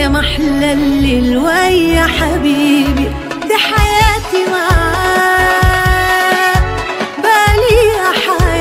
ويا محلى الليل ويا حبيبي دي حياتي معاه بقالي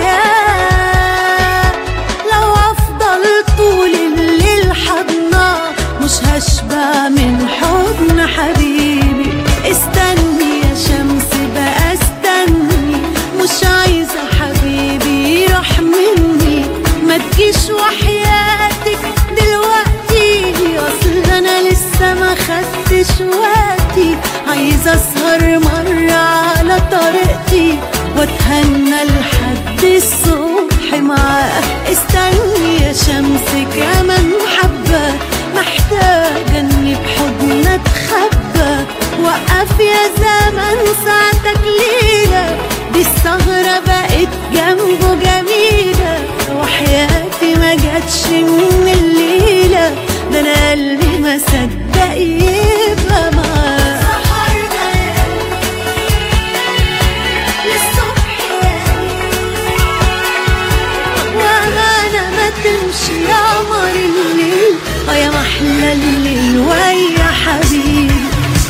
حياة لو أفضل طول الليل حضناه مش هشبع من حضن حبيبي استني يا شمس بقى استني مش عايزة حبيبي يروح مني ما تجيش وحياتك دلوقتي اصل انا لسه ما خدتش وقتي عايزة اسهر مرة على طريقتي واتهنى لحد الصبح معاه استني يا شمس كمان حبة محتاجة اني بحضن اتخبى وقف يا زمن ساعتك ليلة دي السهرة بقت جنبه جميلة وحياتي ما جاتش من الليلة ده انا قلبي ما صدق يبقى معاه سهرنا للصبح وأمانة ما تمشي يا قمر الليل اه يا محلى الليل ويا حبيبي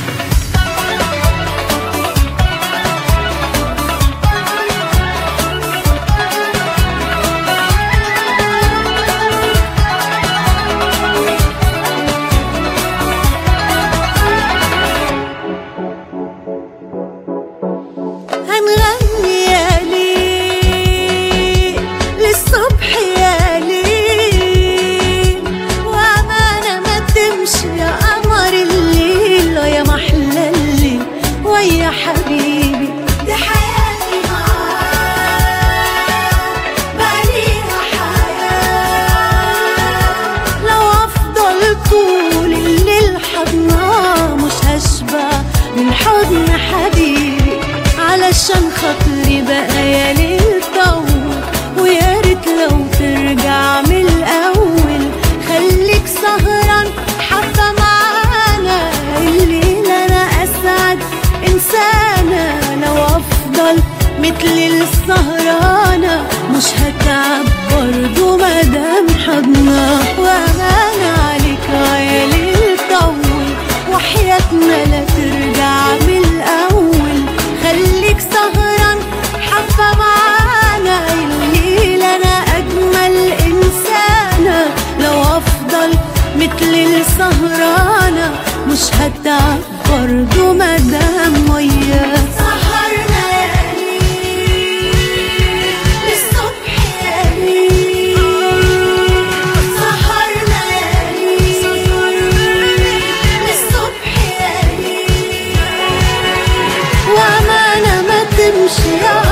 هنغني يا ليل للصبح يا ليل وأمانة ما تمشي يا قمر الليل يا محلى الليل ويا حبيبي دي حياتي معاك بقاليها حياة لو أفضل طول الليل حضناه مش هشبع من حضن حبيبي علشان خاطري بقى يا ليل طول ويا ريت لو ترجع من الأول خليك سهران حبة معانا الليل أنا أسعد إنسانة لو أفضل مثل السهرانة مش هتعب برضو مادام حضنا وأمانة عليك يا ليل طول وحياتنا لا ترجع من الأول خليك سهران حبة معانا الليل أنا أجمل إنسانة لو أفضل مثل السهرانة مش هتعب برضو مادام وياك سهرنا يا ليل للصبح يا ليل سهرنا يا ليل للصبح يا ليل وأمانة ما تمشي يا